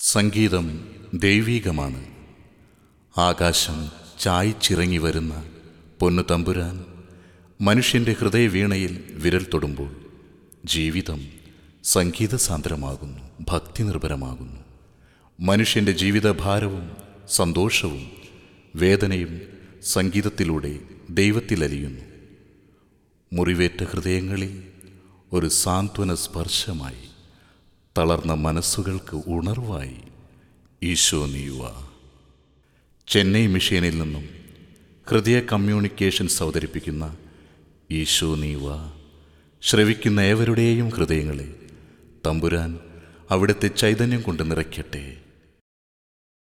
സംഗീതം ദൈവീകമാണ് ആകാശം ചായ്ച്ചിറങ്ങി വരുന്ന പൊന്നു തമ്പുരാൻ മനുഷ്യൻ്റെ ഹൃദയവീണയിൽ വിരൽ തൊടുമ്പോൾ ജീവിതം സംഗീതസാന്ദ്രമാകുന്നു ഭക്തി നിർഭരമാകുന്നു മനുഷ്യൻ്റെ ജീവിതഭാരവും സന്തോഷവും വേദനയും സംഗീതത്തിലൂടെ ദൈവത്തിലലിയുന്നു മുറിവേറ്റ ഹൃദയങ്ങളിൽ ഒരു സാന്ത്വന സ്പർശമായി തളർന്ന മനസ്സുകൾക്ക് ഉണർവായി ഈശോ നീയുവ ചെന്നൈ മിഷനിൽ നിന്നും ഹൃദയ കമ്മ്യൂണിക്കേഷൻസ് അവതരിപ്പിക്കുന്ന ഈശോ നീവ ശ്രവിക്കുന്ന ഏവരുടെയും ഹൃദയങ്ങളെ തമ്പുരാൻ അവിടുത്തെ ചൈതന്യം കൊണ്ട് നിറയ്ക്കട്ടെ